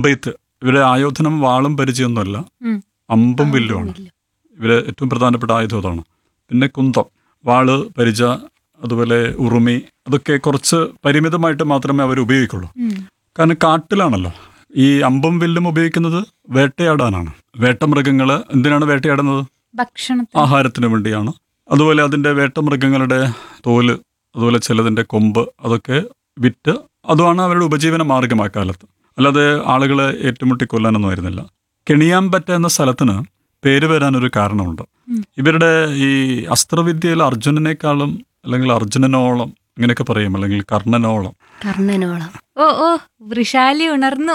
അമ്പെയ്ത്ത് ഇവരെ ആയോധനം വാളും പരിചയമൊന്നുമല്ല ഉം. അമ്പും വില്ലുമാണ് ഇവരെ ഏറ്റവും പ്രധാനപ്പെട്ട ആയുധം അതാണ് പിന്നെ കുന്തം വാള് പരിച അതുപോലെ ഉറുമി അതൊക്കെ കുറച്ച് പരിമിതമായിട്ട് മാത്രമേ അവർ ഉപയോഗിക്കുള്ളൂ ഉം. കാരണം കാട്ടിലാണല്ലോ ഈ അമ്പും വില്ലും ഉപയോഗിക്കുന്നത് വേട്ടയാടാനാണ് വേട്ടമൃഗങ്ങൾ എന്തിനാണ് വേട്ടയാടുന്നത് ഭക്ഷണത്തിന് ആഹാരത്തിന് വേണ്ടിയാണ് അതുപോലെ അതിൻ്റെ വേട്ടമൃഗങ്ങളുടെ തോല് അതുപോലെ ചിലതിൻ്റെ കൊമ്പ് അതൊക്കെ വിറ്റ് അതുമാണ് അവരുടെ ഉപജീവന മാർഗം ആ കാലത്ത് അല്ലാതെ ആളുകളെ ഏറ്റുമുട്ടി കൊല്ലാനൊന്നും ആയിരുന്നില്ല കെണിയാമ്പറ്റ എന്ന സ്ഥലത്തിന് പേര് വരാനൊരു കാരണമുണ്ട് ഉം. ഇവരുടെ ഈ അസ്ത്രവിദ്യയിൽ അർജുനനേക്കാളും അല്ലെങ്കിൽ അർജുനനോളം ഇങ്ങനെയൊക്കെ പറയും അല്ലെങ്കിൽ കർണനോളം കർണനോളം ഓ ഓ വൃഷാലി ഉണർന്നു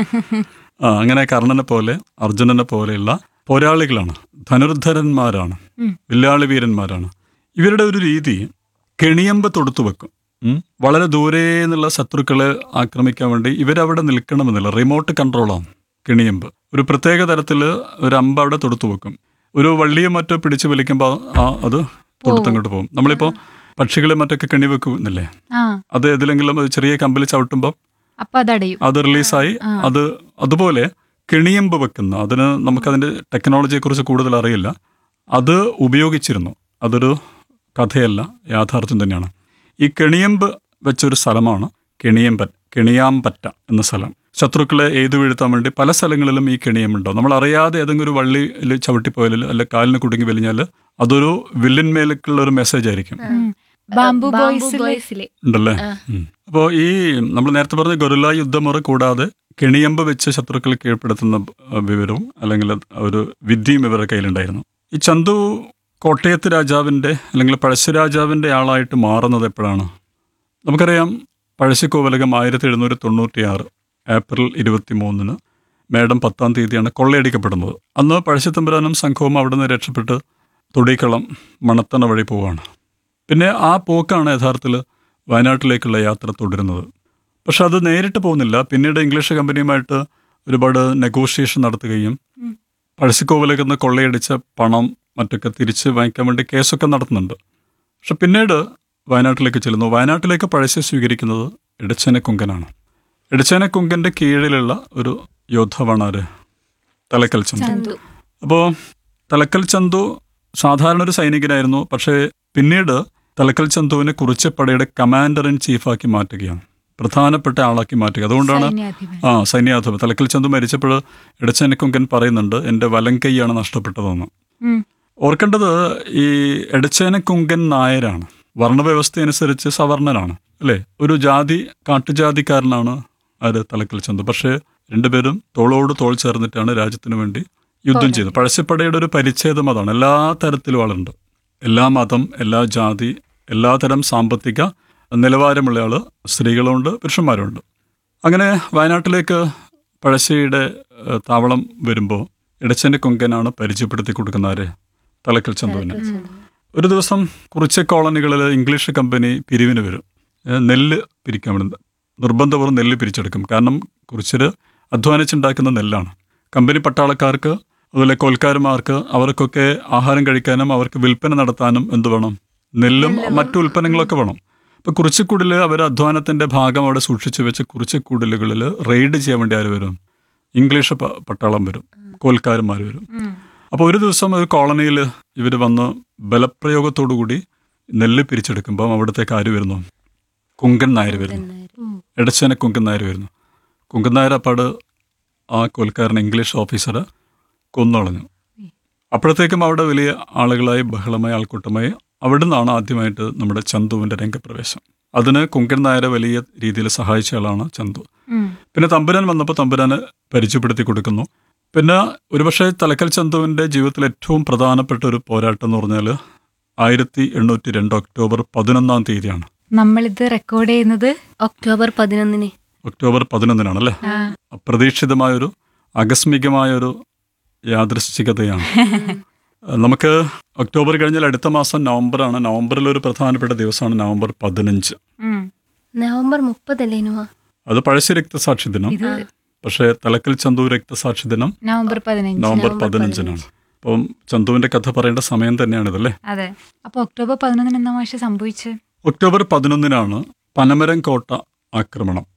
ആ അങ്ങനെ കർണനെ പോലെ അർജുനനെ പോലെയുള്ള പോരാളികളാണ് ധനുർധരന്മാരാണ് ഉം. വില്ലാളി വീരന്മാരാണ് ഇവരുടെ ഒരു രീതി കെണിയമ്പ് തൊടുത്തു വെക്കും ഉം. വളരെ ദൂരെ നിന്നുള്ള ശത്രുക്കളെ ആക്രമിക്കാൻ വേണ്ടി ഇവരവിടെ നിൽക്കണമെന്നില്ല റിമോട്ട് കൺട്രോളാണ് കെണിയമ്പ് ഒരു പ്രത്യേക തരത്തിൽ ഒരു അമ്പ് അവിടെ തൊടുത്തു വെക്കും ഒരു വള്ളിയോ മറ്റോ പിടിച്ച് വലിക്കുമ്പോൾ ആ അത് തൊടുത്തങ്ങോട്ട് പോകും നമ്മളിപ്പോൾ പക്ഷികളെ മറ്റൊക്കെ കെണി വെക്കുന്നില്ലേ ആ അത് ഏതിലെങ്കിലും ഒരു ചെറിയ കമ്പിൽ ചവിട്ടുമ്പോൾ അപ്പൊ അതടയും അത് റിലീസായി ആ. അത് അതുപോലെ കെണിയമ്പ് വെക്കുന്ന അതിന് നമുക്കതിൻ്റെ ടെക്നോളജിയെക്കുറിച്ച് കൂടുതൽ അറിയില്ല അത് ഉപയോഗിച്ചിരുന്നു അതൊരു കഥയല്ല യാഥാർത്ഥ്യം തന്നെയാണ് ഈ കെണിയമ്പ് വെച്ചൊരു സ്ഥലമാണ് കെണിയമ്പൻ കെണിയാമ്പറ്റ എന്ന സ്ഥലം ശത്രുക്കളെ എയ്തു വീഴ്ത്താൻ വേണ്ടി പല സ്ഥലങ്ങളിലും ഈ കെണിയമ്പുണ്ടാവും നമ്മൾ അറിയാതെ ഏതെങ്കിലും ഒരു വള്ളിയിൽ ചവിട്ടിപ്പോയാൽ അല്ല കാലിന് കുടുങ്ങി വലിഞ്ഞാൽ അതൊരു വില്ലിന്മേലേക്കുള്ള ഒരു മെസ്സേജ് ആയിരിക്കും ഉം. ബാംബു ബോയ്സിലെ ബോയ്സിലെ ഉണ്ടല്ലേ അപ്പോൾ ഈ നമ്മൾ നേരത്തെ പറഞ്ഞ ഗൊറില്ല യുദ്ധമുറ കൂടാതെ കെണിയമ്പ് വെച്ച് ശത്രുക്കളെ കീഴ്പ്പെടുത്തുന്ന ആ, വിവരവും അല്ലെങ്കിൽ ഒരു വിദ്യയും ഇവരുടെ കയ്യിലുണ്ടായിരുന്നു ഈ ചന്തു കോട്ടയത്ത് രാജാവിൻ്റെ അല്ലെങ്കിൽ പഴശ്ശിരാജാവിൻ്റെ ആളായിട്ട് മാറുന്നത് എപ്പോഴാണ് നമുക്കറിയാം പഴശ്ശിക്കോവലകം ആയിരത്തി എഴുന്നൂറ്റി തൊണ്ണൂറ്റിയാറ് ഏപ്രിൽ ഇരുപത്തി മൂന്നിന് മേഡം പത്താം തീയതിയാണ് കൊള്ളയടിക്കപ്പെടുന്നത് അന്ന് പഴശ്ശിത്തമ്പുരാനും സംഘവും അവിടെ നിന്ന് രക്ഷപ്പെട്ട് തൊടിക്കളം മണത്തണ വഴി പോവാണ് പിന്നെ ആ പോക്കാണ് യഥാർത്ഥത്തിൽ വയനാട്ടിലേക്കുള്ള യാത്ര തുടരുന്നത് പക്ഷെ അത് നേരിട്ട് പോകുന്നില്ല പിന്നീട് ഇംഗ്ലീഷ് കമ്പനിയുമായിട്ട് ഒരുപാട് നെഗോഷിയേഷൻ നടത്തുകയും ഉം. പഴശ്ശിക്കോവിലേക്ക് നിന്ന് കൊള്ളയടിച്ച പണം മറ്റൊക്കെ തിരിച്ച് വാങ്ങിക്കാൻ വേണ്ടി കേസൊക്കെ നടത്തുന്നുണ്ട് പക്ഷെ പിന്നീട് വയനാട്ടിലേക്ക് ചെല്ലുന്നു വയനാട്ടിലേക്ക് പഴശ്ശി സ്വീകരിക്കുന്നത് ഇടച്ചന കുങ്കനാണ് ഇടച്ചന കുങ്കൻ്റെ കീഴിലുള്ള ഒരു യോദ്ധാവാണ് ആര് തലക്കൽ ചന്തു ചന്തു അപ്പോൾ തലക്കൽ ചന്തു സാധാരണ ഒരു സൈനികനായിരുന്നു പക്ഷേ പിന്നീട് തലക്കൽ ചന്തുവിനെ കുറിച്ചപ്പടയുടെ കമാൻഡർ ഇൻ ചീഫാക്കി മാറ്റുകയാണ് പ്രധാനപ്പെട്ട ആളാക്കി മാറ്റുക അതുകൊണ്ടാണ് സൈന്യാധിപൻ ആ സൈന്യാധിപൻ തലക്കൽ ചന്തു മരിച്ചപ്പോൾ ഇടച്ചനക്കുങ്കൻ പറയുന്നുണ്ട് എൻ്റെ വലം കൈയാണ് നഷ്ടപ്പെട്ടതെന്ന് ഉം. ഓർക്കേണ്ടത് ഈ എടച്ചേനക്കുങ്കൻ നായരാണ് വർണ്ണവ്യവസ്ഥ അനുസരിച്ച് സവർണനാണ് അല്ലേ ഒരു ജാതി കാട്ടുജാതിക്കാരനാണ് ആര് തലക്കൽ ചന്തു പക്ഷേ രണ്ടുപേരും തോളോട് തോൾ ചേർന്നിട്ടാണ് രാജ്യത്തിന് വേണ്ടി യുദ്ധം ചെയ്തത് പഴശ്ശിപ്പടയുടെ ഒരു പരിച്ഛേദം അതാണ് എല്ലാ തരത്തിലും ആളുണ്ട് എല്ലാ മതം എല്ലാ ജാതി എല്ലാ തരം സാമ്പത്തിക നിലവാരമുള്ള ആള് സ്ത്രീകളുണ്ട് പുരുഷന്മാരുണ്ട് അങ്ങനെ വയനാട്ടിലേക്ക് പഴശ്ശിയുടെ ഏഹ്, താവളം വരുമ്പോൾ ഇടച്ചൻ്റെ കൊങ്കനാണ് പരിചയപ്പെടുത്തി കൊടുക്കുന്ന ആര് തലക്കൽ ചന്തുവിന് ഒരു ദിവസം കുറിച്ച കോളനികളിൽ ഇംഗ്ലീഷ് കമ്പനി പിരിവിന് വരും ഏഹ്, നെല്ല് പിരിക്കാൻ വേണ്ടി നിർബന്ധപൂർവ്വം നെല്ല് പിരിച്ചെടുക്കും കാരണം കുറിച്ചര് അധ്വാനിച്ചുണ്ടാക്കുന്ന നെല്ലാണ് കമ്പനി പട്ടാളക്കാർക്ക് അതുപോലെ കൊൽക്കാരന്മാർക്ക് അവർക്കൊക്കെ ആഹാരം കഴിക്കാനും അവർക്ക് വിൽപ്പന നടത്താനും എന്ത് വേണം നെല്ലും മറ്റു ഉൽപ്പന്നങ്ങളൊക്കെ വേണം ഇപ്പൊ കുറിച്ചിക്കുടിൽ അവർ അധ്വാനത്തിന്റെ ഭാഗം അവിടെ സൂക്ഷിച്ചു വെച്ച് കുറിച്ചിക്കുടലുകളിൽ റെയ്ഡ് ചെയ്യാൻ വേണ്ടി ആര് വരും ഇംഗ്ലീഷ് പ- പട്ടാളം വരും കോൽക്കാരന്മാർ വരും ഉം. അപ്പോൾ ഒരു ദിവസം ഒരു കോളനിയിൽ ഇവർ വന്ന് ബലപ്രയോഗത്തോടുകൂടി നെല്ല് പിരിച്ചെടുക്കുമ്പം അവിടത്തേക്ക് ആര് വരുന്നു കുങ്കൻ നായർ വരുന്നു ഇടച്ചന കുങ്കൻ നായർ വരുന്നു കുങ്കൻ നായർ അപ്പാട് ആ കൊൽക്കാരൻ ഇംഗ്ലീഷ് ഓഫീസറെ കൊന്നളഞ്ഞു അപ്പോഴത്തേക്കും അവിടെ വലിയ ആളുകളായി ബഹളമായി ആൾക്കൂട്ടമായി അവിടെ നിന്നാണ് ആദ്യമായിട്ട് നമ്മുടെ ചന്തുവിൻ്റെ രംഗപ്രവേശം അതിന് കുങ്കൻ നായരെ വലിയ രീതിയിൽ സഹായിച്ച ആളാണ് ചന്തു ഉം. പിന്നെ തമ്പുരാൻ വന്നപ്പോൾ തമ്പുരാന് പരിചയപ്പെടുത്തി കൊടുക്കുന്നു പിന്നെ ഒരുപക്ഷെ തലക്കൽ ചന്തുവിൻ്റെ ജീവിതത്തിൽ ഏറ്റവും പ്രധാനപ്പെട്ട ഒരു പോരാട്ടം എന്ന് പറഞ്ഞാൽ ആയിരത്തി എണ്ണൂറ്റി രണ്ട് ഒക്ടോബർ പതിനൊന്നാം തീയതിയാണ് നമ്മളിത് റെക്കോർഡ് ചെയ്യുന്നത് ഒക്ടോബർ പതിനൊന്നിന് ഒക്ടോബർ പതിനൊന്നിനാണല്ലേ ആ, അപ്രതീക്ഷിതമായൊരു ആകസ്മികമായൊരു യാദൃശ്ചികതയാണ് നമുക്ക് ഒക്ടോബർ കഴിഞ്ഞാൽ അടുത്ത മാസം നവംബറാണ് നവംബറിൽ ഒരു പ്രധാനപ്പെട്ട ദിവസമാണ് നവംബർ പതിനഞ്ച് ഉം. നവംബർ മുപ്പതല്ലേ നുവ അത് പഴശ്ശി രക്തസാക്ഷി ദിനം ഇത് പക്ഷേ തലക്കൽ ചന്തു രക്തസാക്ഷി ദിനം നവംബർ പതിനഞ്ച് നവംബർ നവംബർ പതിനഞ്ചിനാണ് അപ്പം ചന്തുവിന്റെ കഥ പറയേണ്ട സമയം തന്നെയാണിതല്ലേ അതെ അപ്പൊ ഒക്ടോബർ പതിനൊന്നിന് എന്താ മാഷ സംഭവിച്ച് ഒക്ടോബർ പതിനൊന്നിനാണ് പനമരം കോട്ട ആക്രമണം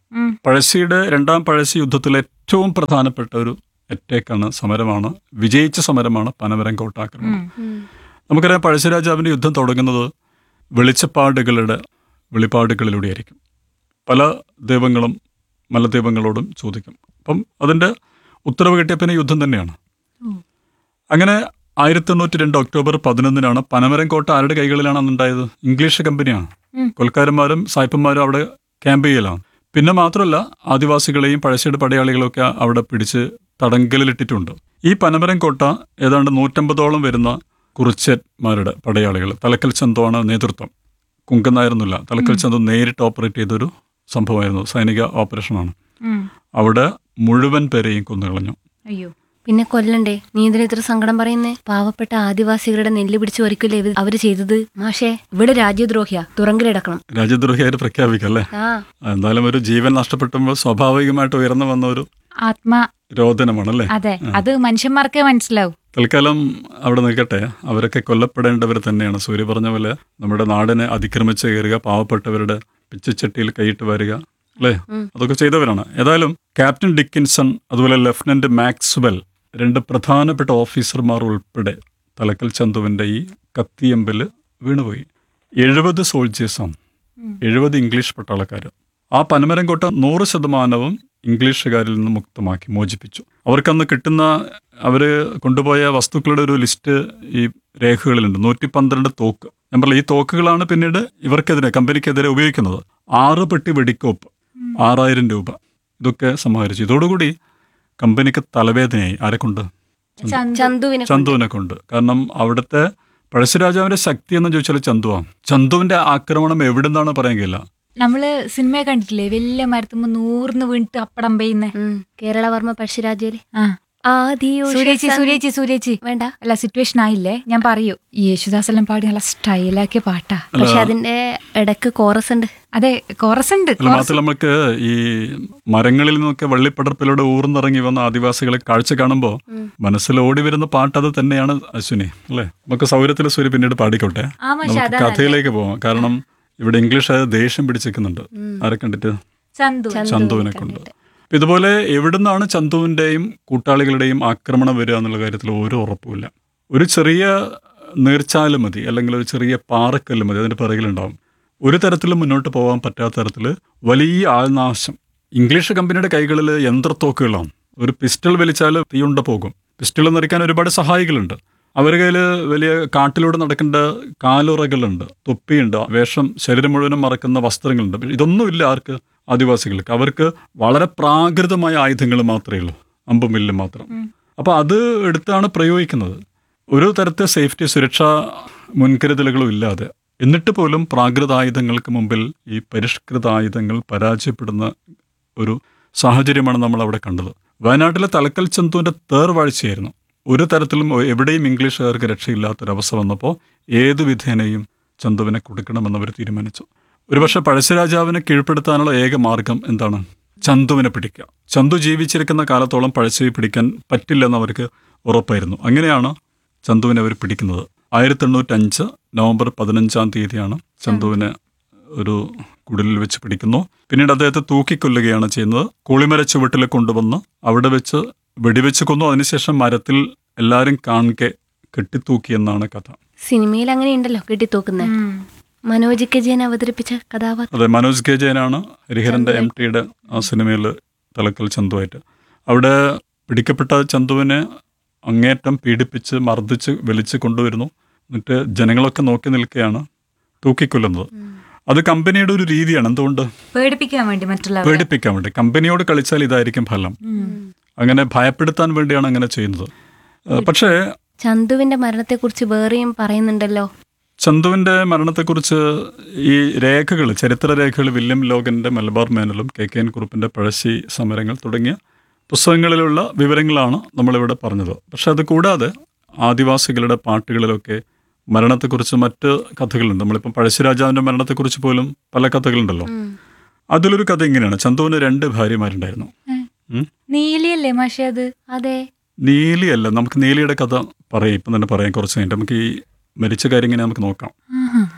ഉം. പഴശ്ശിയുടെ രണ്ടാം പഴശ്ശി യുദ്ധത്തിലെ ഏറ്റവും പ്രധാനപ്പെട്ട ഒരു അറ്റാക്കാണ് സമരമാണ് വിജയിച്ച സമരമാണ് പനമരം കോട്ടാക്രമണം ഉം. നമുക്കറിയാം പഴശ്ശിരാജാവിൻ്റെ യുദ്ധം തുടങ്ങുന്നത് വെളിച്ചപ്പാടുകളുടെ വെളിപ്പാടുകളിലൂടെയായിരിക്കും പല ദൈവങ്ങളും മലദൈവങ്ങളോടും ചോദിക്കും അപ്പം അതിൻ്റെ ഉത്തരവ് കിട്ടിയ പിന്നെ യുദ്ധം തന്നെയാണ് ഉം. അങ്ങനെ ആയിരത്തി എണ്ണൂറ്റി രണ്ട് ഒക്ടോബർ പതിനൊന്നിനാണ് പനമരം കോട്ട ആരുടെ കൈകളിലാണ് അന്നുണ്ടായത് ഇംഗ്ലീഷ് കമ്പനിയാണ് ഉം. കൊൽക്കാരന്മാരും സായിപ്പന്മാരും അവിടെ ക്യാമ്പ് ചെയ്യലാണ് പിന്നെ മാത്രമല്ല ആദിവാസികളെയും പഴശ്ശിയുടെ പടയാളികളൊക്കെ അവിടെ പിടിച്ച് തടങ്കലിലിട്ടിട്ടുണ്ട് ഈ പനമരം കോട്ട ഏതാണ്ട് നൂറ്റമ്പതോളം വരുന്ന കുറിച്യന്മാരുടെ പടയാളികൾ തലക്കൽ ചന്തമാണ് നേതൃത്വം കുങ്കൻ നായർന്നില്ല തലക്കൽ ചന്തം നേരിട്ട് ഓപ്പറേറ്റ് ചെയ്തൊരു സംഭവമായിരുന്നു സൈനിക ഓപ്പറേഷനാണ് ഉം. അവിടെ മുഴുവൻ പേരെയും കൊന്നുകളഞ്ഞു അയ്യോ പിന്നെ കൊല്ലണ്ടേ നീ ഇതിന് ഇത്ര സങ്കടം പറയുന്നേ പാവപ്പെട്ട ആദിവാസികളുടെ നെല്ല് പിടിച്ച് ഒരിക്കലേ ഇവ- അവര് ചെയ്തത് മാഷേ ഇവിടെ രാജ്യദ്രോഹിയാ തുറങ്കിലിടക്കണം രാജ്യദ്രോഹിയായിട്ട് പ്രഖ്യാപിക്കാം അല്ലേ ആ എന്തായാലും ഒരു ജീവൻ നഷ്ടപ്പെട്ടുമ്പോൾ സ്വാഭാവികമായിട്ട് ഉയർന്നു വന്ന ഒരു ആത്മാ രോദനമാണല്ലേ അതെ അത് മനുഷ്യന്മാർക്കേ മനസ്സിലാവും തൽക്കാലം അവിടെ നിൽക്കട്ടെ അവരൊക്കെ കൊല്ലപ്പെടേണ്ടവർ തന്നെയാണ് സൂര്യ പറഞ്ഞ പോലെ നമ്മുടെ നാടിനെ അതിക്രമിച്ച് കയറുക പാവപ്പെട്ടവരുടെ പിച്ചച്ചട്ടിയിൽ കൈയിട്ട് വരിക അല്ലേ അതൊക്കെ ചെയ്തവരാണ് ഏതായാലും ക്യാപ്റ്റൻ ഡിക്കിൻസൺ അതുപോലെ ലഫ്റ്റനന്റ് മാക്സ്വെൽ രണ്ട് പ്രധാനപ്പെട്ട ഓഫീസർമാർ ഉൾപ്പെടെ തലക്കൽ ചന്തുവിന്റെ ഈ കത്തിയമ്പല് വീണുപോയി എഴുപത് സോൾജേഴ്സാണ് എഴുപത് ഇംഗ്ലീഷ് പട്ടാളക്കാർ ആ പനമരം കോട്ട നൂറ് ശതമാനവും ഇംഗ്ലീഷുകാരിൽ നിന്ന് മുക്തമാക്കി മോചിപ്പിച്ചു അവർക്കന്ന് കിട്ടുന്ന അവർ കൊണ്ടുപോയ വസ്തുക്കളുടെ ഒരു ലിസ്റ്റ് ഈ രേഖകളിലുണ്ട് നൂറ്റി പന്ത്രണ്ട് തോക്ക് ഞാൻ പറഞ്ഞ ഈ തോക്കുകളാണ് പിന്നീട് ഇവർക്കെതിരെ കമ്പനിക്കെതിരെ ഉപയോഗിക്കുന്നത് ആറ് പെട്ടി വെടിക്കോപ്പ് ആറായിരം രൂപ ഇതൊക്കെ സമാഹരിച്ചു ഇതോടുകൂടി കമ്പനിക്ക് തലവേദനയായി ആരെ കൊണ്ട് ചന്തു. ചന്തുവിനെ ചന്തുവിനെ കൊണ്ട് കാരണം അവിടുത്തെ പഴശ്ശിരാജാവിന്റെ ശക്തി എന്ന് ചോദിച്ചാൽ ചന്തുവാണ് ചന്തുവിന്റെ ആക്രമണം എവിടുന്നാണ് പറയാൻ കഴിയില്ല നമ്മള് സിനിമ കണ്ടിട്ടില്ലേ വലിയ മരത്തുമ്പോ നൂറിന് വീണിട്ട് അപ്പടം പെയ്യുന്നേ ഉം, കേരളവർമ്മ പഴശ്ശിരാജയില് ആ ആദിയോ സൂര്യേച്ചി സൂര്യേച്ചി സൂര്യേച്ചി വേണ്ട അല്ല സിറ്റുവേഷൻ ആയില്ലേ ഞാൻ പറയൂ ഈ യേശുദാസെല്ലാം പാടി നല്ല സ്റ്റൈലാക്കിയ പാട്ടാ പക്ഷെ അതിന്റെ ഇടക്ക് കോറസ് ഉണ്ട് അതെ കോറസ് ഉണ്ട് അല്ല മാത്രമല്ല നമുക്ക് ഈ മരങ്ങളിൽ നിന്നൊക്കെ വള്ളിപ്പടർപ്പിലൂടെ ഊർന്നിറങ്ങി വന്ന ആദിവാസികളെ കാഴ്ച കാണുമ്പോൾ മനസ്സിൽ ഓടി വരുന്ന പാട്ട് അത് തന്നെയാണ് അശ്വിനി അല്ലേ നമുക്ക് സൗകര്യത്തിൽ സൂര്യ പിന്നീട് പാടിക്കോട്ടെ ആ പക്ഷെ നമുക്ക് അതാണ് കഥയിലേക്ക് പോവാം കാരണം ഇവിടെ ഇംഗ്ലീഷ് അത് ദേഷ്യം പിടിച്ചിരിക്കുന്നുണ്ട് ആരെ കണ്ടിട്ട് ചന്തു ചന്തുവിനെ കൊണ്ട് അപ്പൊ ഇതുപോലെ എവിടുന്നാണ് ചന്തുവിന്റെയും കൂട്ടാളികളുടെയും ആക്രമണം വരിക എന്നുള്ള കാര്യത്തിൽ ഒരു ഉറപ്പുമില്ല ഒരു ചെറിയ നീർച്ചാല് മതി അല്ലെങ്കിൽ ഒരു ചെറിയ പാറക്കല്ല് മതി അതിന്റെ പിറകിലുണ്ടാവും ഒരു തരത്തിലും മുന്നോട്ട് പോകാൻ പറ്റാത്ത തരത്തിൽ വലിയ ആൾനാശം ഇംഗ്ലീഷ് കമ്പനിയുടെ കൈകളിൽ യന്ത്രത്തോക്കുകളാണ് ഒരു പിസ്റ്റൾ വലിച്ചാൽ തീയുണ്ട പോകും പിസ്റ്റൾ നിറയ്ക്കാൻ ഒരുപാട് സഹായികളുണ്ട് അവരുടെ കയ്യിൽ വലിയ കാട്ടിലൂടെ നടക്കേണ്ട കാലുറകളുണ്ട് തൊപ്പിയുണ്ട് വേഷം ശരീരം മുഴുവനും മറക്കുന്ന വസ്ത്രങ്ങളുണ്ട് പക്ഷെ ഇതൊന്നുമില്ല ആർക്ക് ആദിവാസികൾക്ക് അവർക്ക് വളരെ പ്രാകൃതമായ ആയുധങ്ങൾ മാത്രമേ ഉള്ളൂ അമ്പും വില്ലും മാത്രം അപ്പോൾ അത് എടുത്താണ് പ്രയോഗിക്കുന്നത് ഒരു തരത്തെ സേഫ്റ്റി സുരക്ഷാ മുൻകരുതലുകളും ഇല്ലാതെ എന്നിട്ട് പോലും പ്രാകൃത ആയുധങ്ങൾക്ക് മുമ്പിൽ ഈ പരിഷ്കൃത ആയുധങ്ങൾ പരാജയപ്പെടുന്ന ഒരു സാഹചര്യമാണ് നമ്മൾ അവിടെ കണ്ടത് വയനാട്ടിലെ തലക്കൽ ചന്തുവിന്റെ തേർവാഴ്ചയായിരുന്നു ഒരു തരത്തിലും എവിടെയും ഇംഗ്ലീഷുകാർക്ക് രക്ഷയില്ലാത്തൊരവസ്ഥ വന്നപ്പോൾ ഏത് വിധേനയും ചന്തുവിനെ കൊടുക്കണമെന്ന് അവർ തീരുമാനിച്ചു ഒരുപക്ഷെ പഴശ്ശിരാജാവിനെ കീഴ്പ്പെടുത്താനുള്ള ഏക മാർഗം എന്താണ് ചന്തുവിനെ പിടിക്കുക ചന്തു ജീവിച്ചിരിക്കുന്ന കാലത്തോളം പഴശ്ശിയെ പിടിക്കാൻ പറ്റില്ലെന്ന് അവർക്ക് ഉറപ്പായിരുന്നു അങ്ങനെയാണ് ചന്തുവിനെ അവർ പിടിക്കുന്നത് ആയിരത്തി എണ്ണൂറ്റഞ്ച് നവംബർ പതിനഞ്ചാം തീയതിയാണ് ചന്തുവിനെ ഒരു കുടിലിൽ വെച്ച് പിടിക്കുന്നു പിന്നീട് അദ്ദേഹത്തെ തൂക്കിക്കൊല്ലുകയാണ് ചെയ്യുന്നത് കൂളിമര ചുവട്ടിൽ കൊണ്ടുവന്ന് അവിടെ വെച്ച് വെടിവെച്ച് കൊന്നു അതിനുശേഷം മരത്തിൽ എല്ലാവരും കാണെ കെട്ടിത്തൂക്കി എന്നാണ് കഥ സിനിമയിൽ അങ്ങനെ ഉണ്ടല്ലോ കെട്ടിത്തൂക്കുന്ന ഉം. മനോജ് കെ ജയൻ അവതരിപ്പിച്ച കഥാപാത്രം അതെ മനോജ് കെ ജയനാണ് ഹരിഹരന്റെ എം ടിയുടെ ആ സിനിമയിൽ തലക്കൽ ചന്തുവായിട്ട് അവിടെ പിടിക്കപ്പെട്ട ചന്തുവിനെ അങ്ങേറ്റം പീഡിപ്പിച്ച് മർദ്ദിച്ച് വലിച്ച് കൊണ്ടുവരുന്നു എന്നിട്ട് ജനങ്ങളൊക്കെ നോക്കി നിൽക്കുകയാണ് തൂക്കിക്കൊല്ലുന്നത് അത് കമ്പനിയുടെ ഒരു രീതിയാണ് എന്തുകൊണ്ട് പേടിപ്പിക്കാൻ വേണ്ടി മറ്റുള്ളവരെ പേടിപ്പിക്കാൻ വേണ്ടി കമ്പനിയോട് കളിച്ചാൽ ഇതായിരിക്കും ഫലം അങ്ങനെ ഭയപ്പെടുത്താൻ വേണ്ടിയാണ് അങ്ങനെ ചെയ്യുന്നത് ഏഹ് പക്ഷേ ചന്തുവിന്റെ മരണത്തെക്കുറിച്ച് വേറെയും പറയുന്നുണ്ടല്ലോ ചന്തുവിന്റെ മരണത്തെക്കുറിച്ച് ഈ രേഖകൾ ചരിത്രരേഖകൾ വില്യം ലോഗന്റെ മലബാർ മേനലും കെ കെ എൻ കുറുപ്പിന്റെ പഴശ്ശി സമരങ്ങൾ തുടങ്ങിയ പുസ്തകങ്ങളിലുള്ള വിവരങ്ങളാണ് നമ്മളിവിടെ പറഞ്ഞത് പക്ഷെ അത് കൂടാതെ ആദിവാസികളുടെ പാട്ടുകളിലൊക്കെ മരണത്തെക്കുറിച്ച് മറ്റ് കഥകളുണ്ട് നമ്മളിപ്പം പഴശ്ശിരാജാവിന്റെ മരണത്തെക്കുറിച്ച് പോലും പല കഥകളുണ്ടല്ലോ അതിലൊരു കഥ ഇങ്ങനെയാണ് ചന്തുവിന് രണ്ട് ഭാര്യമാരുണ്ടായിരുന്നു ഉം. നീലിയല്ലേ മാഷെ അത് അതെ നീലിയല്ല നമുക്ക് നീലിയുടെ കഥ പറയാം ഇപ്പം തന്നെ പറയാം കുറച്ച് കഴിഞ്ഞിട്ട് നമുക്ക് ഈ മരിച്ച കാര്യം ഇങ്ങനെ നമുക്ക് നോക്കാം ആഹാ.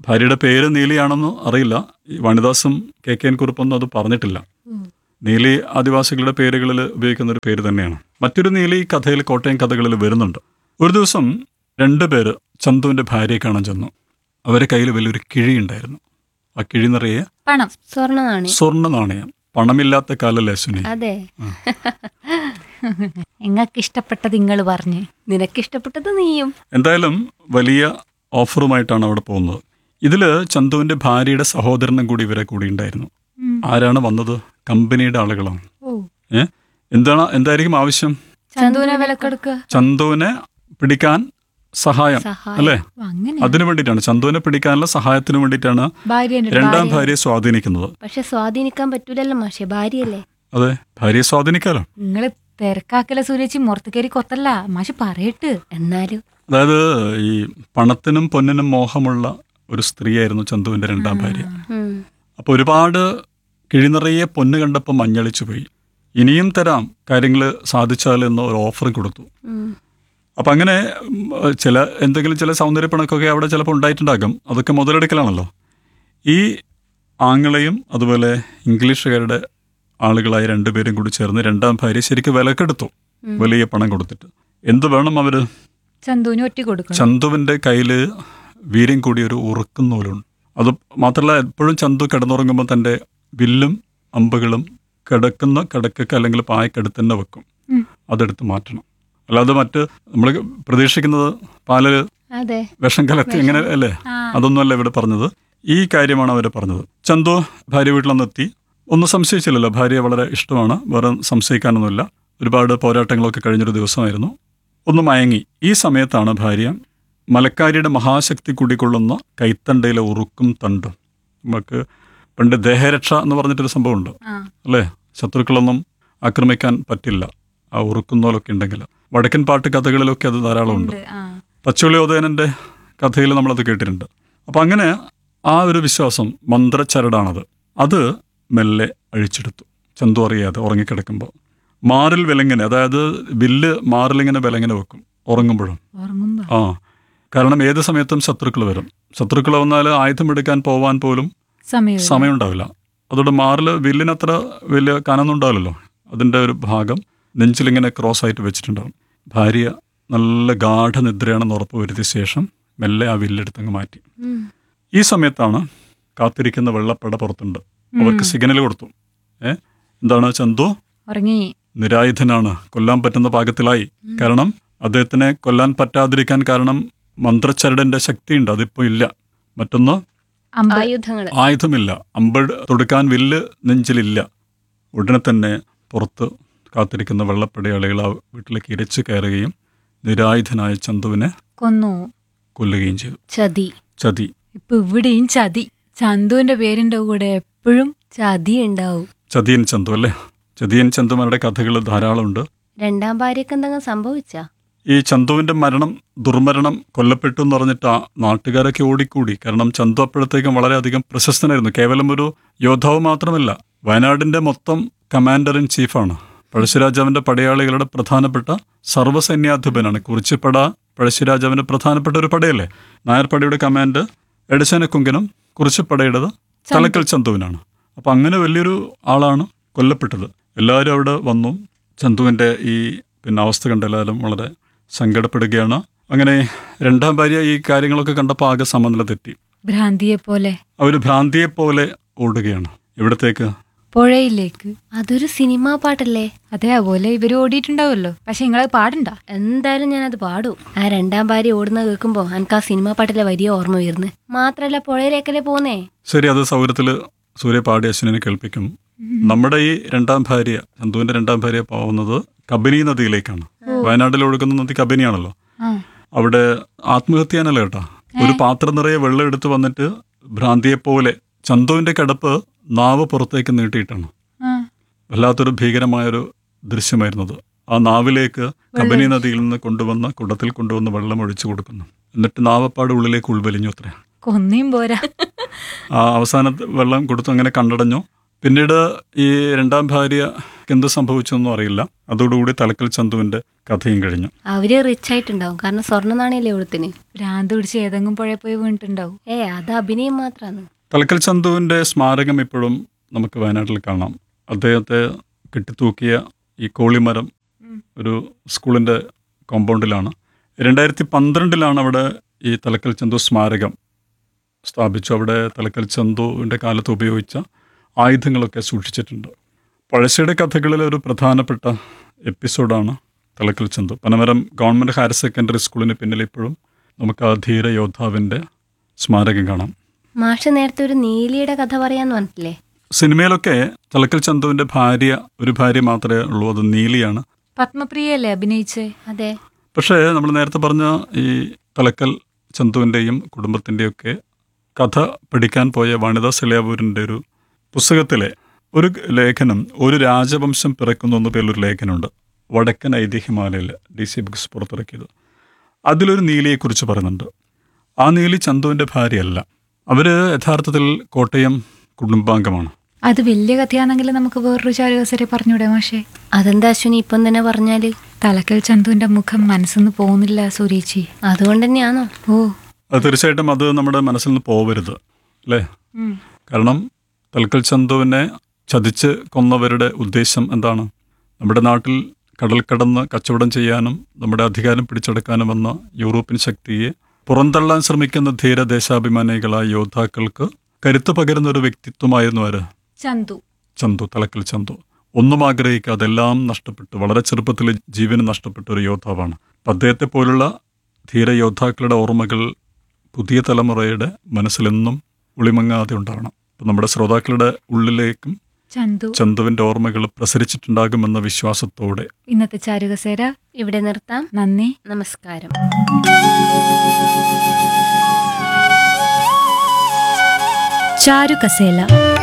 ഭാര്യയുടെ പേര് നീലിയാണെന്ന് അറിയില്ല ഈ വാണിദാസും കെ കെ എൻ കുറിപ്പൊന്നും അത് പറഞ്ഞിട്ടില്ല നീലി ആദിവാസികളുടെ പേരുകളിൽ ഉപയോഗിക്കുന്ന ഒരു പേര് തന്നെയാണ് മറ്റൊരു നീലി ഈ കഥയിൽ കോട്ടയം കഥകളിൽ വരുന്നുണ്ട് ഒരു ദിവസം രണ്ട് പേര് ചന്തുവിന്റെ ഭാര്യയെ കാണാൻ ചെന്നു അവരുടെ കയ്യിൽ വലിയൊരു കിഴി ഉണ്ടായിരുന്നു ആ കിഴി നിറയെ പണം സ്വർണ്ണ നാണി സ്വർണ്ണ നാണയം പണമില്ലാത്ത കാലല്ലേ സുനി അതെ നിങ്ങൾക്ക് ഇഷ്ടപ്പെട്ടത് നിങ്ങൾ പറഞ്ഞ് നിനക്കിഷ്ടപ്പെട്ടത് നീയും എന്തായാലും വലിയ ഓഫറുമായിട്ടാണ് അവിടെ പോകുന്നത് ഇതില് ചന്തുവിന്റെ ഭാര്യയുടെ സഹോദരനും കൂടി ഇവരെ കൂടി ഉണ്ടായിരുന്നു ഉം. ആരാണ് വന്നത് കമ്പനിയുടെ ആളുകളാണ് ഓ ഏ എന്താണ് എന്തായിരിക്കും ആവശ്യം ചന്തുവിനെ വിലക്കെടുക്കുക ചന്തുവിനെ പിടിക്കാൻ സഹായം സഹായം. അല്ലേ ഓ, അങ്ങനെ അതിനു വേണ്ടിയിട്ടാണ് ചന്തുവിനെ പിടിക്കാനുള്ള സഹായത്തിന് വേണ്ടിയിട്ടാണ് ഭാര്യ രണ്ടാം ഭാര്യയെ സ്വാധീനിക്കുന്നത് പക്ഷെ സ്വാധീനിക്കാൻ പറ്റൂലല്ലോ മാഷെ ഭാര്യയല്ലേ അതെ ഭാര്യയെ സ്വാധീനിക്കാലോ നിങ്ങള് തിരക്കാക്കല സൂര്യേച്ചി മുറത്ത് കയറി കൊത്തല്ല മാഷ് പറയട്ട് എന്നാലും അതായത് ഈ പണത്തിനും പൊന്നിനും മോഹമുള്ള ഒരു സ്ത്രീയായിരുന്നു ചന്തുവിന്റെ രണ്ടാം ഭാര്യ ഉം. അപ്പൊ ഒരുപാട് കിഴിനിറയെ പൊന്ന് കണ്ടപ്പോൾ മഞ്ഞളിച്ചു പോയി ഇനിയും തരാം കാര്യങ്ങൾ സാധിച്ചാൽ എന്ന് ഒരു ഓഫർ കൊടുത്തു ഉം. അപ്പൊ അങ്ങനെ ഉം, ചില എന്തെങ്കിലും ചില സൗന്ദര്യപ്പണക്കൊക്കെ അവിടെ ചിലപ്പോൾ ഉണ്ടായിട്ടുണ്ടാകും അതൊക്കെ മുതലെടുക്കലാണല്ലോ ഈ ആങ്ങളെയും അതുപോലെ ഇംഗ്ലീഷുകാരുടെ ആളുകളായ രണ്ടുപേരും കൂടി ചേർന്ന് രണ്ടാം ഭാര്യ ശരിക്കും വിലക്കെടുത്തു വലിയ പണം കൊടുത്തിട്ട് എന്ത് വേണം അവര് ചന്തുവിന് ഒറ്റ കൊടുക്കണം ചന്തുവിന്റെ കയ്യില് വീര്യം കൂടി ഒരു ഉറുക്കും നൂലുണ്ട് അത് മാത്രമല്ല എപ്പോഴും ചന്തു കിടന്നുറങ്ങുമ്പോൾ തന്റെ വില്ലും അമ്പുകളും കിടക്കുന്ന കിടക്കൊക്കെ അല്ലെങ്കിൽ പായക്കടുത്ത് തന്നെ വെക്കും ഉം. അതെടുത്ത് മാറ്റണം അല്ലാതെ മറ്റ് നമ്മൾ പ്രതീക്ഷിക്കുന്നത് പാലിൽ അതെ വിഷം കലർത്തി ഇങ്ങനെ അല്ലേ ആ. അതൊന്നുമല്ല ഇവിടെ പറഞ്ഞത് ഈ കാര്യമാണ് അവർ പറഞ്ഞത് ചന്തു ഭാര്യ വീട്ടിലൊന്നെത്തി ഒന്നും സംശയിച്ചില്ലല്ലോ ഭാര്യ വളരെ ഇഷ്ടമാണ് വേറെ സംശയിക്കാനൊന്നുമില്ല ഒരുപാട് പോരാട്ടങ്ങളൊക്കെ കഴിഞ്ഞൊരു ദിവസമായിരുന്നു ഒന്ന് മയങ്ങി ഈ സമയത്താണ് ഭാര്യ മലക്കാരിയുടെ മഹാശക്തി കൂടിക്കൊള്ളുന്ന കൈത്തണ്ടയിലെ ഉറുക്കും തണ്ടും നമുക്ക് പണ്ട് ദേഹരക്ഷ എന്ന് പറഞ്ഞിട്ടൊരു സംഭവമുണ്ട് ആ അല്ലേ ശത്രുക്കളൊന്നും ആക്രമിക്കാൻ പറ്റില്ല ആ ഉറുക്കുന്നോലൊക്കെ ഉണ്ടെങ്കിൽ വടക്കൻ പാട്ട് കഥകളിലൊക്കെ അത് ധാരാളമുണ്ട് ഉണ്ട് ആ പച്ചുളിയോദയനന്റെ കഥയിൽ നമ്മളത് കേട്ടിട്ടുണ്ട് അപ്പം അങ്ങനെ ആ ഒരു വിശ്വാസം മന്ത്രച്ചരടാണത് അത് മെല്ലെ അഴിച്ചെടുത്തു ചന്തു അറിയാതെ ഉറങ്ങിക്കിടക്കുമ്പോൾ മാറിൽ വിലങ്ങനെ അതായത് വില്ല് മാറിലിങ്ങനെ വിലങ്ങനെ വെക്കും ഉറങ്ങുമ്പോഴും ഉറങ്ങുമ്പോ ആ കാരണം ഏത് സമയത്തും ശത്രുക്കൾ വരും ശത്രുക്കൾ വന്നാൽ ആയുധം എടുക്കാൻ പോവാൻ പോലും സമയം സമയമുണ്ടാവില്ല അതുകൊണ്ട് മാറിൽ വില്ലിനത്ര വലിയ കനൊന്നും ഉണ്ടാവില്ലല്ലോ അതിൻ്റെ ഒരു ഭാഗം നെഞ്ചിലിങ്ങനെ ക്രോസ് ആയിട്ട് വെച്ചിട്ടുണ്ടാവും ഭാര്യ നല്ല ഗാഠനിദ്രയാണെന്ന് ഉറപ്പ് വരുത്തിയ ശേഷം മെല്ലെ ആ വില്ലെടുത്തങ്ങ് മാറ്റി ഉം. ഈ സമയത്താണ് കാത്തിരിക്കുന്ന വെള്ളപ്പട പുറത്തുണ്ട് അവർക്ക് സിഗ്നൽ കൊടുത്തു ഏ എന്താണ് ചന്തു ഉറങ്ങി നിരായുധനാണ് കൊല്ലാൻ പറ്റുന്ന പാകത്തിലായി കാരണം അദ്ദേഹത്തിനെ കൊല്ലാൻ പറ്റാതിരിക്കാൻ കാരണം മന്ത്രച്ചരടന്റെ ശക്തിയുണ്ട് അതിപ്പോ ഇല്ല മറ്റൊന്ന് അമ്പ ആയുധങ്ങള് ആയുധമില്ല അമ്പഴ് തൊടുക്കാൻ വില്ല് നെഞ്ചിലില്ല ഉടനെ തന്നെ പുറത്ത് കാത്തിരിക്കുന്ന വെള്ളപ്പടയാളികൾ ആ വീട്ടിലേക്ക് ഇരച്ചു കയറുകയും നിരായുധനായ ചന്തുവിനെ കൊന്നു കൊല്ലുകയും ചെയ്തു ചതി ചതി ഇപ്പൊ ഇവിടെയും ചതി ചന്തുവിന്റെ പേരിന്റെ കൂടെ എപ്പോഴും ചതി ഉണ്ടാവും ചതിയൻ ചന്തു അല്ലേ ചതിയൻ ചന്തുമാരുടെ കഥകൾ ധാരാളമുണ്ട് രണ്ടാം ഭാര്യക്ക് എന്തെങ്കിലും സംഭവിച്ചാ ഈ ചന്തുവിന്റെ മരണം ദുർമരണം കൊല്ലപ്പെട്ടു എന്ന് പറഞ്ഞിട്ട് ആ നാട്ടുകാരൊക്കെ ഓടിക്കൂടി കാരണം ചന്തു അപ്പോഴത്തേക്കും വളരെയധികം പ്രശസ്തനായിരുന്നു കേവലം ഒരു യോദ്ധാവ് മാത്രമല്ല വയനാടിന്റെ മൊത്തം കമാൻഡർ ഇൻ ചീഫാണ് പഴശ്ശിരാജാവിന്റെ പടയാളികളുടെ പ്രധാനപ്പെട്ട സർവ്വസൈന്യാധിപനാണ് കുറിച്ചിപ്പട പഴശ്ശിരാജാവിന്റെ പ്രധാനപ്പെട്ട ഒരു പടയല്ലേ നായർപ്പടയുടെ കമാൻഡ് എടശനക്കുങ്കനും കുറിച്ചിപ്പടയുടേത് തലക്കൽ ചന്തുവിനാണ് അപ്പൊ അങ്ങനെ വലിയൊരു ആളാണ് കൊല്ലപ്പെട്ടത് എല്ലാവരും അവിടെ വന്നു ചന്തുവിന്റെ ഈ പിന്നെ അവസ്ഥ കണ്ട എല്ലാവരും വളരെ സങ്കടപ്പെടുകയാണ് അങ്ങനെ രണ്ടാം ഭാര്യ ഈ കാര്യങ്ങളൊക്കെ കണ്ടപ്പോൾ ആകെ സമനില തെറ്റി ഭ്രാന്തിയെ പോലെ അവർ ഭ്രാന്തിയെ പോലെ ഓടുകയാണ് എവിടത്തേക്ക് പുഴയിലേക്ക് അതൊരു സിനിമാ പാട്ടല്ലേ അതേപോലെ ഇവര് ഓടിയിട്ടുണ്ടാവുമല്ലോ പക്ഷെ നിങ്ങളത് പാടണ്ട എന്തായാലും ഞാനത് പാടും ആ രണ്ടാം ഭാര്യ ഓടുന്നത് കേൾക്കുമ്പോ എനിക്ക് ആ സിനിമാ പാട്ടിലെ വലിയ ഓർമ്മ വരുന്നു മാത്രല്ല പുഴയിലേക്കല്ലേ പോന്നേ ശരി അത് സൗകര്യത്തില് സൂര്യ പാടി അശ്വിനെ കേൾപ്പിക്കും നമ്മുടെ ഈ രണ്ടാം ഭാര്യ ചന്തുവിന്റെ രണ്ടാം ഭാര്യ പോകുന്നത് കബനി നദിയിലേക്കാണ് വയനാട്ടിൽ ഒഴുകുന്ന നദി കബനിയാണല്ലോ ആ അവിടെ ആത്മഹത്യ ചെയ്യാനല്ല കേട്ടാ ഒരു പാത്രം നിറയെ വെള്ളം എടുത്ത് വന്നിട്ട് ഭ്രാന്തിയെ പോലെ ചന്തുവിന്റെ കിടപ്പ് നാവ് പുറത്തേക്ക് നീട്ടിയിട്ടാണ് ആ വല്ലാത്തൊരു ഭീകരമായൊരു ദൃശ്യമായിരുന്നത് ആ നാവിലേക്ക് കബനി നദിയിൽ നിന്ന് കൊണ്ടുവന്ന കുടത്തിൽ കൊണ്ടുവന്ന് വെള്ളം ഒഴിച്ചു കൊടുക്കുന്നു എന്നിട്ട് നാവപ്പാട് ഉള്ളിലേക്ക് ഉൾവലിഞ്ഞു അത്രേ കൊന്നയും പോരാ ആ അവസാന വെള്ളം കൊടുത്തു അങ്ങനെ കണ്ടടഞ്ഞു പിന്നീട് ഈ രണ്ടാം ഭാര്യക്ക് എന്ത് സംഭവിച്ചൊന്നും അറിയില്ല അതോടുകൂടി തലക്കൽ ചന്തുവിന്റെ കഥയും കഴിഞ്ഞു അവര് റിച്ച് ആയിട്ടുണ്ടാവും കാരണം സ്വർണ്ണ നാണയല്ലേ എഴുത്തിന് ഭ്രാന്ത് പിടിച്ച് ഏതെങ്കിലും പുഴ പോയി വീണിട്ടുണ്ടാവും ഏ അത് അഭിനയം മാത്രാണ് തലക്കൽ ചന്തുവിന്റെ സ്മാരകം ഇപ്പോഴും നമുക്ക് വയനാട്ടിൽ കാണാം അദ്ദേഹത്തെ കെട്ടിത്തൂക്കിയ ഈ കോളിമരം ഒരു സ്കൂളിന്റെ കോമ്പൗണ്ടിലാണ് രണ്ടായിരത്തി പന്ത്രണ്ടിലാണ് അവിടെ ഈ തലക്കൽ ചന്തു സ്മാരകം സ്ഥാപിച്ചു അവിടെ തലക്കൽ ചന്തുവിൻ്റെ കാലത്ത് ഉപയോഗിച്ച ആയുധങ്ങളൊക്കെ സൂക്ഷിച്ചിട്ടുണ്ട് പഴശ്ശിയുടെ കഥകളിലെ ഒരു പ്രധാനപ്പെട്ട എപ്പിസോഡാണ് Thalakkal Chandu Panamaram government higher secondary സ്കൂളിന് പിന്നിൽ ഇപ്പോഴും നമുക്ക് ആ ധീര യോദ്ധാവിൻ്റെ സ്മാരകം കാണാം മാഷ് നേരത്തെ ഒരു നീലിയുടെ കഥ പറയാന്ന് പറഞ്ഞിട്ടില്ലേ സിനിമയിലൊക്കെ തലക്കൽ ചന്തുവിൻ്റെ ഭാര്യ ഒരു ഭാര്യ മാത്രമേ ഉള്ളൂ അത് നീലിയാണ് പത്മപ്രിയല്ലേ അഭിനയിച്ചേ അതെ പക്ഷേ നമ്മൾ നേരത്തെ പറഞ്ഞ ഈ തലക്കൽ ചന്തുവിൻ്റെയും കുടുംബത്തിൻ്റെയൊക്കെ കഥ പഠിക്കാൻ പോയ വനിതാ സെലിയാപൂരിൻ്റെ ഒരു പുസ്തകത്തിലെ ഒരു ലേഖനം ഒരു രാജവംശം പിറക്കുന്നു എന്ന പേരിലൊരു ലേഖനമുണ്ട് വടക്കൻ ഐതിഹ്യമാലയിൽ ഡി സി ബുക്സ് പുറത്തിറക്കിയത് അതിലൊരു നീലിയെക്കുറിച്ച് പറയുന്നുണ്ട് ആ നീലി ചന്തുവിൻ്റെ ഭാര്യയല്ല അവർ യഥാർത്ഥത്തിൽ കോട്ടയം കുടുംബാംഗമാണ് അത് വലിയ കഥയാണെങ്കിൽ നമുക്ക് വേറൊരു ചാരുകസരെ പറഞ്ഞൂടെ മാഷേ അതെന്താ അശ്വിനി ഇപ്പം തന്നെ പറഞ്ഞാല് തലക്കൽ ചന്തുവിന്റെ മുഖം മനസ്സിന്ന് പോകുന്നില്ല സൂര്യേച്ചി അതുകൊണ്ട് തന്നെയാണോ ഓ അത് തീർച്ചയായിട്ടും അത് നമ്മുടെ മനസ്സിൽ നിന്ന് പോവരുത് അല്ലേ ഉം. കാരണം തൽക്കൽ ചന്തുവിനെ ചതിച്ച് കൊന്നവരുടെ ഉദ്ദേശം എന്താണ് നമ്മുടെ നാട്ടിൽ കടൽ കടന്ന് കച്ചവടം ചെയ്യാനും നമ്മുടെ അധികാരം പിടിച്ചെടുക്കാനും വന്ന യൂറോപ്യൻ ശക്തിയെ പുറന്തള്ളാൻ ശ്രമിക്കുന്ന ധീര ദേശാഭിമാനികളായ യോദ്ധാക്കൾക്ക് കരുത്ത് പകരുന്ന ഒരു വ്യക്തിത്വമായിരുന്നു ആര് ചന്തു ചന്തു തലക്കൽ ചന്തു ഒന്നും ആഗ്രഹിക്കാതെ എല്ലാം നഷ്ടപ്പെട്ടു വളരെ ചെറുപ്പത്തിൽ ജീവന് നഷ്ടപ്പെട്ട ഒരു യോദ്ധാവാണ് അപ്പം അദ്ദേഹത്തെ പോലുള്ള ധീര യോദ്ധാക്കളുടെ ഓർമ്മകൾ പുതിയ തലമുറയുടെ മനസ്സിലെന്നും ഒളിമങ്ങാതെ ഉണ്ടാവണം അപ്പം നമ്മുടെ ശ്രോതാക്കളുടെ ഉള്ളിലേക്കും ചന്തു ചന്തുവിൻ്റെ ഓർമ്മകൾ പ്രസരിച്ചിട്ടുണ്ടാകുമെന്ന വിശ്വാസത്തോടെ ഇന്നത്തെ ചാരുകസേര ഇവിടെ നിർത്താം നന്ദി നമസ്കാരം ചാരുകസേല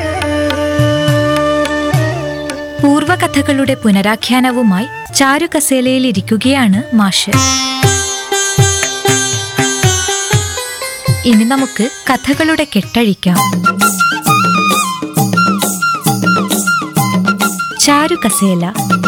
പൂർവകഥകളുടെ പുനരാഖ്യാനവുമായി ചാരുകസേലയിൽ ഇരിക്കുകയാണ് മാഷ് ഇനി നമുക്ക് കഥകളുടെ കെട്ടഴിക്കാം ചാരുകസേല